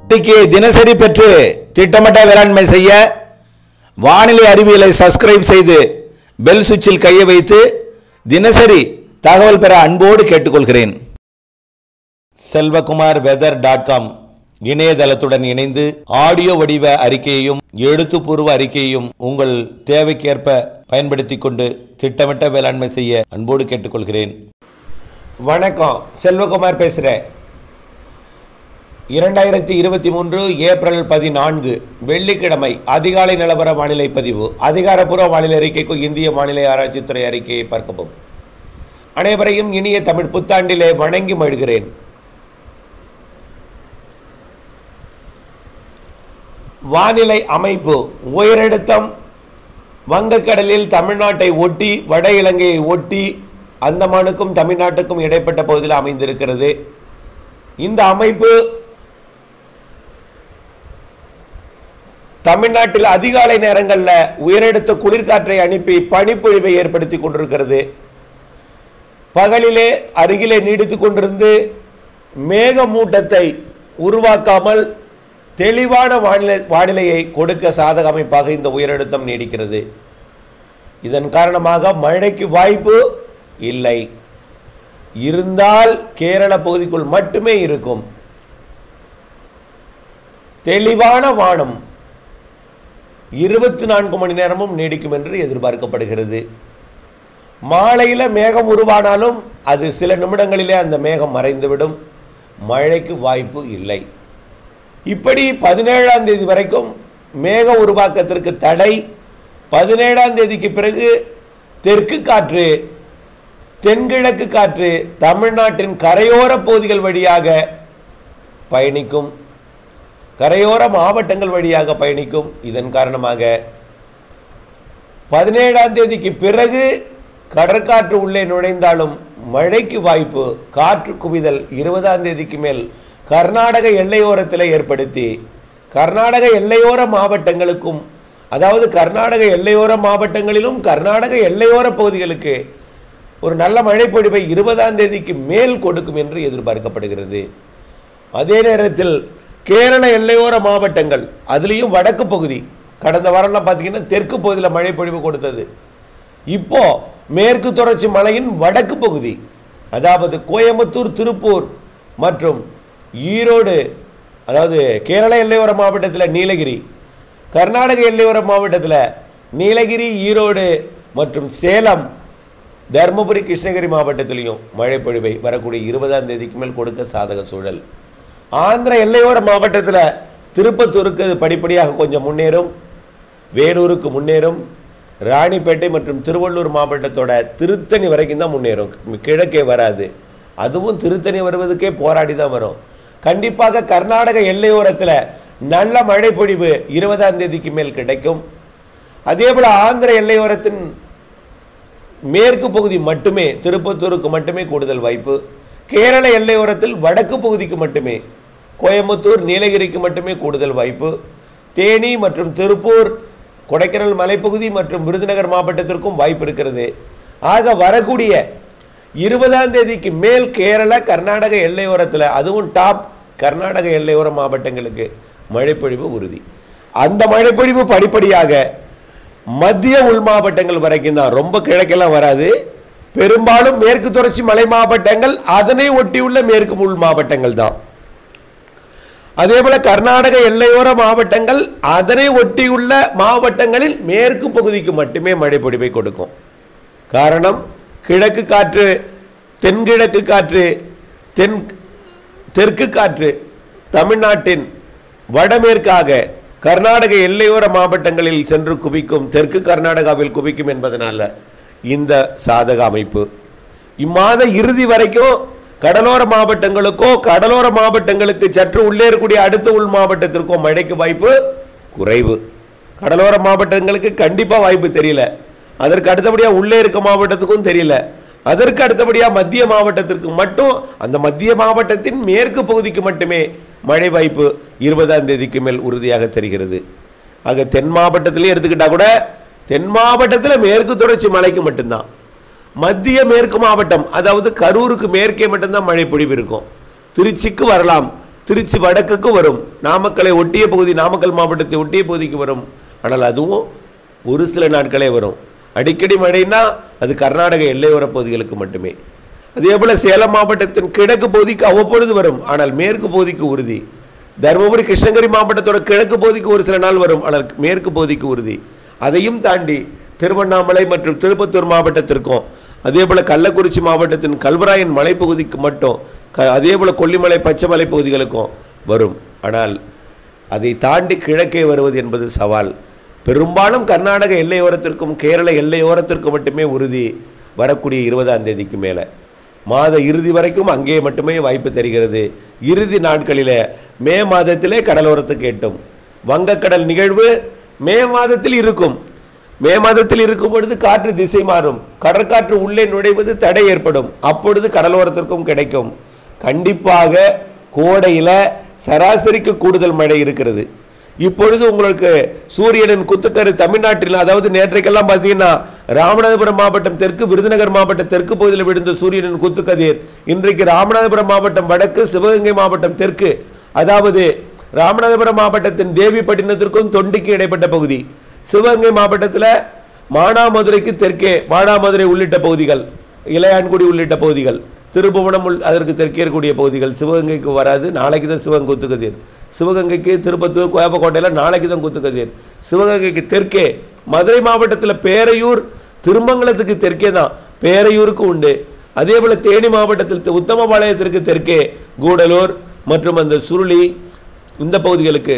இன்னைக்கு தினசரி பெற்று திட்டமிட்ட வேளாண்மை செய்ய வானிலை அறிவியலை சப்ஸ்கிரைப் செய்து பெல் சுவிட்சில் கையை வைத்து தினசரி தகவல் பெற அன்போடு கேட்டுக்கொள்கிறேன் செல்வகுமார் வெதர் டாட் காம் இணையதளத்துடன் இணைந்து ஆடியோ வடிவ அறிக்கையையும் எழுத்துப்பூர்வ அறிக்கையையும் உங்கள் தேவைக்கேற்ப பயன்படுத்திக் கொண்டு திட்டமிட்ட வேளாண்மை செய்ய அன்போடு கேட்டுக்கொள்கிறேன் வணக்கம் செல்வகுமார் பேசுகிறேன் இரண்டாயிரத்தி இருபத்தி மூன்று ஏப்ரல் பதினான்கு வெள்ளிக்கிழமை அதிகாலை நிலவர வானிலை பதிவு அதிகாரப்பூர்வ வானிலை அறிக்கைக்கு இந்திய வானிலை ஆராய்ச்சித்துறை அறிக்கையை பார்க்கவும் அனைவரையும் இனிய தமிழ் புத்தாண்டிலே வணங்கி மழுகிறேன் வானிலை அமைப்பு உயரழுத்தம் வங்கக்கடலில் தமிழ்நாட்டை ஒட்டி வட இலங்கையை ஒட்டி அந்தமானுக்கும் தமிழ்நாட்டுக்கும் இடைப்பட்ட பகுதியில் அமைந்திருக்கிறது இந்த அமைப்பு தமிழ்நாட்டில் அதிகாலை நேரங்களில் உயரடுத்த குளிர்காற்றை அனுப்பி பனிப்பொழிவை ஏற்படுத்தி கொண்டிருக்கிறது பகலிலே அருகிலே நீடித்து கொண்டிருந்து மேகமூட்டத்தை உருவாக்காமல் தெளிவான வானிலை வானிலையை கொடுக்க சாதக அமைப்பாக இந்த உயரழுத்தம் நீடிக்கிறது இதன் காரணமாக மழைக்கு வாய்ப்பு இல்லை இருந்தால் கேரள பகுதிக்குள் மட்டுமே இருக்கும் தெளிவான வானம் இருபத்தி நான்கு மணி நேரமும் நீடிக்கும் என்று எதிர்பார்க்கப்படுகிறது மாலையில் மேகம் உருவானாலும் அது சில நிமிடங்களிலே அந்த மேகம் மறைந்துவிடும் மழைக்கு வாய்ப்பு இல்லை இப்படி பதினேழாம் தேதி வரைக்கும் மேக உருவாக்கத்திற்கு தடை பதினேழாம் தேதிக்கு பிறகு தெற்கு காற்று தென்கிழக்கு காற்று தமிழ்நாட்டின் கரையோர பகுதிகள் வழியாக பயணிக்கும் கரையோர மாவட்டங்கள் வழியாக பயணிக்கும் இதன் காரணமாக பதினேழாம் தேதிக்கு பிறகு கடற்காற்று உள்ளே நுழைந்தாலும் மழைக்கு வாய்ப்பு காற்று குவிதல் இருபதாம் தேதிக்கு மேல் கர்நாடக எல்லையோரத்தில் ஏற்படுத்தி கர்நாடக எல்லையோர மாவட்டங்களுக்கும் அதாவது கர்நாடக எல்லையோர மாவட்டங்களிலும் கர்நாடக எல்லையோர பகுதிகளுக்கு ஒரு நல்ல மழைப்பொழிவை இருபதாம் தேதிக்கு மேல் கொடுக்கும் என்று எதிர்பார்க்கப்படுகிறது அதே நேரத்தில் கேரள எல்லையோர மாவட்டங்கள் அதுலேயும் வடக்கு பகுதி கடந்த வாரம்லாம் பார்த்தீங்கன்னா தெற்கு பகுதியில் மழை பொழிவு கொடுத்தது இப்போ மேற்கு தொடர்ச்சி மலையின் வடக்கு பகுதி அதாவது கோயம்புத்தூர் திருப்பூர் மற்றும் ஈரோடு அதாவது கேரள எல்லையோர மாவட்டத்தில் நீலகிரி கர்நாடக எல்லையோர மாவட்டத்தில் நீலகிரி ஈரோடு மற்றும் சேலம் தருமபுரி கிருஷ்ணகிரி மாவட்டத்திலையும் மழை பொழிவை வரக்கூடிய இருபதாம் தேதிக்கு மேல் கொடுக்க சாதக சூழல் ஆந்திர எல்லையோர மாவட்டத்தில் திருப்பத்தூருக்கு அது படிப்படியாக கொஞ்சம் முன்னேறும் வேலூருக்கு முன்னேறும் ராணிப்பேட்டை மற்றும் திருவள்ளூர் மாவட்டத்தோட திருத்தணி வரைக்கும் தான் முன்னேறும் கிழக்கே வராது அதுவும் திருத்தணி வருவதுக்கே போராடி தான் வரும் கண்டிப்பாக கர்நாடக எல்லையோரத்தில் நல்ல மழை பொழிவு இருபதாம் தேதிக்கு மேல் கிடைக்கும் அதே போல் ஆந்திர எல்லையோரத்தின் மேற்கு பகுதி மட்டுமே திருப்பத்தூருக்கு மட்டுமே கூடுதல் வாய்ப்பு கேரள எல்லையோரத்தில் வடக்கு பகுதிக்கு மட்டுமே கோயம்புத்தூர் நீலகிரிக்கு மட்டுமே கூடுதல் வாய்ப்பு தேனி மற்றும் திருப்பூர் கொடைக்கானல் மலைப்பகுதி மற்றும் விருதுநகர் மாவட்டத்திற்கும் வாய்ப்பு இருக்கிறது ஆக வரக்கூடிய இருபதாம் தேதிக்கு மேல் கேரள கர்நாடக எல்லையோரத்தில் அதுவும் டாப் கர்நாடக எல்லையோர மாவட்டங்களுக்கு மழைப்பொழிவு உறுதி அந்த மழைப்பொழிவு படிப்படியாக மத்திய உள் மாவட்டங்கள் வரைக்கும் தான் ரொம்ப கிழக்கெல்லாம் வராது பெரும்பாலும் மேற்கு தொடர்ச்சி மலை மாவட்டங்கள் அதனை ஒட்டியுள்ள மேற்கு உள் மாவட்டங்கள் தான் அதே போல கர்நாடக எல்லையோர மாவட்டங்கள் அதனை ஒட்டியுள்ள மாவட்டங்களில் மேற்கு பகுதிக்கு மட்டுமே மழை பொழிவை கொடுக்கும் காரணம் கிழக்கு காற்று தென்கிழக்கு காற்று தென் தெற்கு காற்று தமிழ்நாட்டின் வடமேற்காக கர்நாடக எல்லையோர மாவட்டங்களில் சென்று குவிக்கும் தெற்கு கர்நாடகாவில் குவிக்கும் என்பதனால இந்த சாதக அமைப்பு இம்மாத இறுதி வரைக்கும் கடலோர மாவட்டங்களுக்கோ கடலோர மாவட்டங்களுக்கு சற்று உள்ளே இருக்கக்கூடிய அடுத்த உள் மாவட்டத்திற்கோ மழைக்கு வாய்ப்பு குறைவு கடலோர மாவட்டங்களுக்கு கண்டிப்பாக வாய்ப்பு தெரியல அதற்கு அடுத்தபடியாக உள்ளே இருக்க மாவட்டத்துக்கும் தெரியல அதற்கு அடுத்தபடியாக மத்திய மாவட்டத்திற்கு மட்டும் அந்த மத்திய மாவட்டத்தின் மேற்கு பகுதிக்கு மட்டுமே மழை வாய்ப்பு இருபதாம் தேதிக்கு மேல் உறுதியாக தெரிகிறது ஆக தென் மாவட்டத்திலே எடுத்துக்கிட்டா கூட தென் மாவட்டத்தில் மேற்கு தொடர்ச்சி மலைக்கு மட்டும்தான் மத்திய மேற்கு மாவட்டம் அதாவது கரூருக்கு மேற்கே மட்டும்தான் மழை பொழிவு இருக்கும் திருச்சிக்கு வரலாம் திருச்சி வடக்குக்கு வரும் நாமக்கலை ஒட்டிய பகுதி நாமக்கல் மாவட்டத்தை ஒட்டிய பகுதிக்கு வரும் ஆனால் அதுவும் ஒரு சில நாட்களே வரும் அடிக்கடி மழைன்னா அது கர்நாடக எல்லையோர பகுதிகளுக்கு மட்டுமே அதே போல சேலம் மாவட்டத்தின் கிழக்கு பகுதிக்கு அவ்வப்பொழுது வரும் ஆனால் மேற்கு பகுதிக்கு உறுதி தருமபுரி கிருஷ்ணகிரி மாவட்டத்தோட கிழக்கு பகுதிக்கு ஒரு சில நாள் வரும் ஆனால் மேற்கு பகுதிக்கு உறுதி அதையும் தாண்டி திருவண்ணாமலை மற்றும் திருப்பத்தூர் மாவட்டத்திற்கும் அதே போல கள்ளக்குறிச்சி மாவட்டத்தின் கல்வராயன் மலைப்பகுதிக்கு மட்டும் க அதே போல கொல்லிமலை பச்சைமலை பகுதிகளுக்கும் வரும் ஆனால் அதை தாண்டி கிழக்கே வருவது என்பது சவால் பெரும்பாலும் கர்நாடக எல்லையோரத்திற்கும் கேரள எல்லையோரத்திற்கும் மட்டுமே உறுதி வரக்கூடிய இருபதாம் தேதிக்கு மேலே மாத இறுதி வரைக்கும் அங்கே மட்டுமே வாய்ப்பு தெரிகிறது இறுதி நாட்களில் மே மாதத்திலே கடலோரத்துக்கு எட்டும் வங்கக்கடல் நிகழ்வு மே மாதத்தில் இருக்கும் மே மாதத்தில் இருக்கும் பொழுது காற்று திசை மாறும் கடற்காற்று உள்ளே நுழைவது தடை ஏற்படும் அப்பொழுது கடலோரத்திற்கும் கிடைக்கும் கண்டிப்பாக கோடையில் சராசரிக்கு கூடுதல் மழை இருக்கிறது இப்பொழுது உங்களுக்கு சூரியனின் குத்துக்கரு தமிழ்நாட்டில் அதாவது நேற்றைக்கெல்லாம் பார்த்தீங்கன்னா ராமநாதபுரம் மாவட்டம் தெற்கு விருதுநகர் மாவட்டம் தெற்கு பகுதியில் விழுந்த சூரியனின் குத்துக்கதிர் இன்றைக்கு ராமநாதபுரம் மாவட்டம் வடக்கு சிவகங்கை மாவட்டம் தெற்கு அதாவது ராமநாதபுரம் மாவட்டத்தின் தேவிப்பட்டினத்திற்கும் தொண்டிக்கு இடைப்பட்ட பகுதி சிவகங்கை மாவட்டத்தில் மானாமதுரைக்கு தெற்கே மானாமதுரை உள்ளிட்ட பகுதிகள் இளையான்குடி உள்ளிட்ட பகுதிகள் திருபுவனம் உள் அதற்கு தெற்கே இருக்கக்கூடிய பகுதிகள் சிவகங்கைக்கு வராது நாளைக்கு தான் சிவகங்கை குத்துக்கதிர் சிவகங்கைக்கு திருப்பத்தூர் கோயம்பக்கோட்டையில் நாளைக்கு தான் குத்துக்கதிர் சிவகங்கைக்கு தெற்கே மதுரை மாவட்டத்தில் பேரையூர் திருமங்கலத்துக்கு தெற்கே தான் பேரையூருக்கு உண்டு அதே போல் தேனி மாவட்டத்தில் தி- உத்தமபாளையத்திற்கு தெற்கே கூடலூர் மற்றும் அந்த சுருளி இந்த பகுதிகளுக்கு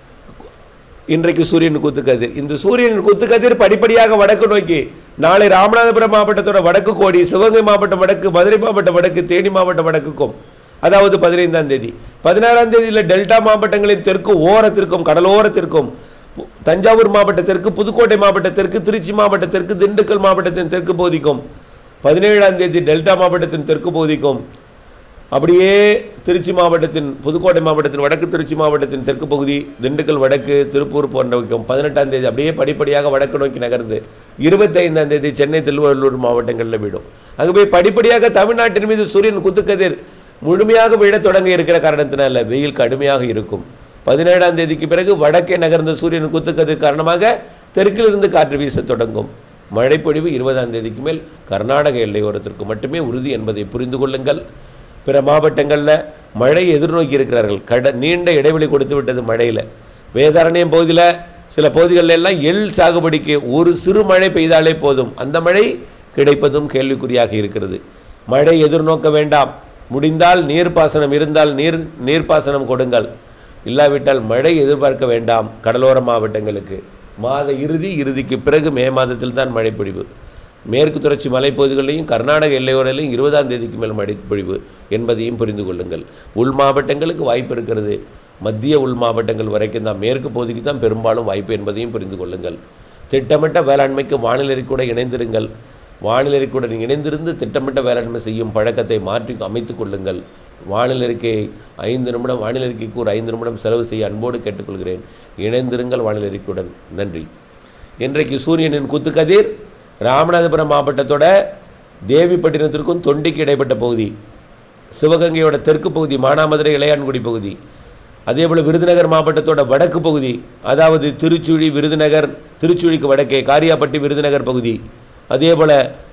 இன்றைக்கு சூரியன் குத்துக்கதிர் இந்த சூரியன் குத்துக்கதிர் படிப்படியாக வடக்கு நோக்கி நாளை ராமநாதபுரம் மாவட்டத்தோட வடக்கு கோடி சிவகங்கை மாவட்டம் வடக்கு மதுரை மாவட்டம் வடக்கு தேனி மாவட்டம் வடக்குக்கும் அதாவது பதினைந்தாம் தேதி பதினாறாம் தேதியில் டெல்டா மாவட்டங்களின் தெற்கு ஓரத்திற்கும் கடலோரத்திற்கும் பு- தஞ்சாவூர் மாவட்டத்திற்கு புதுக்கோட்டை மாவட்டத்திற்கு திருச்சி மாவட்டத்திற்கு திண்டுக்கல் மாவட்டத்தின் தெற்கு பகுதிக்கும் பதினேழாம் தேதி டெல்டா மாவட்டத்தின் தெற்கு பகுதிக்கும் அப்படியே திருச்சி மாவட்டத்தின் புதுக்கோட்டை மாவட்டத்தின் வடக்கு திருச்சி மாவட்டத்தின் தெற்கு பகுதி திண்டுக்கல் வடக்கு திருப்பூர் போன்றவைக்கும் பதினெட்டாம் தேதி அப்படியே படிப்படியாக வடக்கு நோக்கி நகர்ந்து இருபத்தைந்தாம் தேதி சென்னை திருவள்ளூர் மாவட்டங்களில் விடும் ஆகவே படிப்படியாக தமிழ்நாட்டின் மீது சூரியன் குத்துக்கதிர் முழுமையாக விழத் தொடங்க இருக்கிற காரணத்தினால வெயில் கடுமையாக இருக்கும் பதினேழாம் தேதிக்கு பிறகு வடக்கே நகர்ந்த சூரியன் குத்துக்கதிர் காரணமாக தெற்கிலிருந்து காற்று வீசத் தொடங்கும் மழைப்பொழிவு இருபதாம் தேதிக்கு மேல் கர்நாடக எல்லையோரத்திற்கு மட்டுமே உறுதி என்பதை புரிந்து கொள்ளுங்கள் பிற மாவட்டங்களில் மழை எதிர்நோக்கி இருக்கிறார்கள் கட நீண்ட இடைவெளி கொடுத்து விட்டது மழையில் வேதாரண்யம் பகுதியில் சில பகுதிகளில் எல்லாம் எள் சாகுபடிக்கு ஒரு சிறு மழை பெய்தாலே போதும் அந்த மழை கிடைப்பதும் கேள்விக்குறியாக இருக்கிறது மழை எதிர்நோக்க வேண்டாம் முடிந்தால் நீர்ப்பாசனம் இருந்தால் நீர் நீர்ப்பாசனம் கொடுங்கள் இல்லாவிட்டால் மழை எதிர்பார்க்க வேண்டாம் கடலோர மாவட்டங்களுக்கு மாத இறுதி இறுதிக்கு பிறகு மே மாதத்தில் தான் மழை பொழிவு மேற்கு தொடர்ச்சி மலைப்பகுதிகளிலையும் கர்நாடக எல்லையோரிலையும் இருபதாம் தேதிக்கு மேல் மழை பொழிவு என்பதையும் புரிந்து கொள்ளுங்கள் உள் மாவட்டங்களுக்கு வாய்ப்பு இருக்கிறது மத்திய உள் மாவட்டங்கள் வரைக்கும் தான் மேற்கு பகுதிக்கு தான் பெரும்பாலும் வாய்ப்பு என்பதையும் புரிந்து கொள்ளுங்கள் திட்டமிட்ட வேளாண்மைக்கு வானிலை கூட இணைந்திருங்கள் வானிலை கூட இணைந்திருந்து திட்டமிட்ட வேளாண்மை செய்யும் பழக்கத்தை மாற்றி அமைத்துக் கொள்ளுங்கள் வானிலை அறிக்கையை ஐந்து நிமிடம் வானிலை அறிக்கைக்கு ஒரு ஐந்து நிமிடம் செலவு செய்ய அன்போடு கேட்டுக்கொள்கிறேன் இணைந்திருங்கள் வானிலை அறிக்கையுடன் நன்றி இன்றைக்கு சூரியனின் குத்துக்கதிர் ராமநாதபுரம் மாவட்டத்தோட தேவிப்பட்டினத்திற்கும் தொண்டிக்கு இடைப்பட்ட பகுதி சிவகங்கையோட தெற்கு பகுதி மானாமதுரை இளையான்குடி பகுதி அதே போல் விருதுநகர் மாவட்டத்தோட வடக்கு பகுதி அதாவது திருச்சுழி விருதுநகர் திருச்சுழிக்கு வடக்கே காரியாப்பட்டி விருதுநகர் பகுதி அதே போல்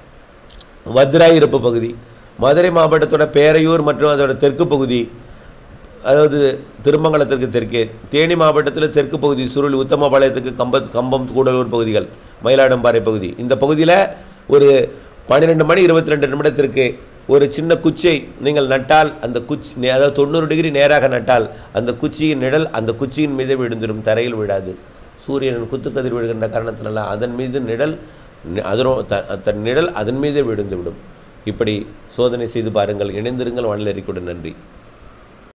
வத்ராயிருப்பு பகுதி மதுரை மாவட்டத்தோட பேரையூர் மற்றும் அதோட தெற்கு பகுதி அதாவது திருமங்கலத்திற்கு தெற்கே தேனி மாவட்டத்தில் தெற்கு பகுதி சுருளி உத்தமபாளையத்துக்கு கம்பத் கம்பம் கூடலூர் பகுதிகள் மயிலாடும்பாறை பகுதி இந்த பகுதியில் ஒரு பன்னிரெண்டு மணி இருபத்தி ரெண்டு நிமிடத்திற்கு ஒரு சின்ன குச்சை நீங்கள் நட்டால் அந்த குச்சி நே- அதாவது தொண்ணூறு டிகிரி நேராக நட்டால் அந்த குச்சியின் நிழல் அந்த குச்சியின் மீதே விழுந்துடும் தரையில் விழாது சூரியனின் குத்துக்கதிர் விழுகின்ற காரணத்தினால அதன் மீது நிழல் நி- அதனோ த- தன் நிழல் அதன் மீதே விழுந்து விடும் இப்படி சோதனை செய்து பாருங்கள் இணைந்திருங்கள் வானிலை அறிக்கையுடன் நன்றி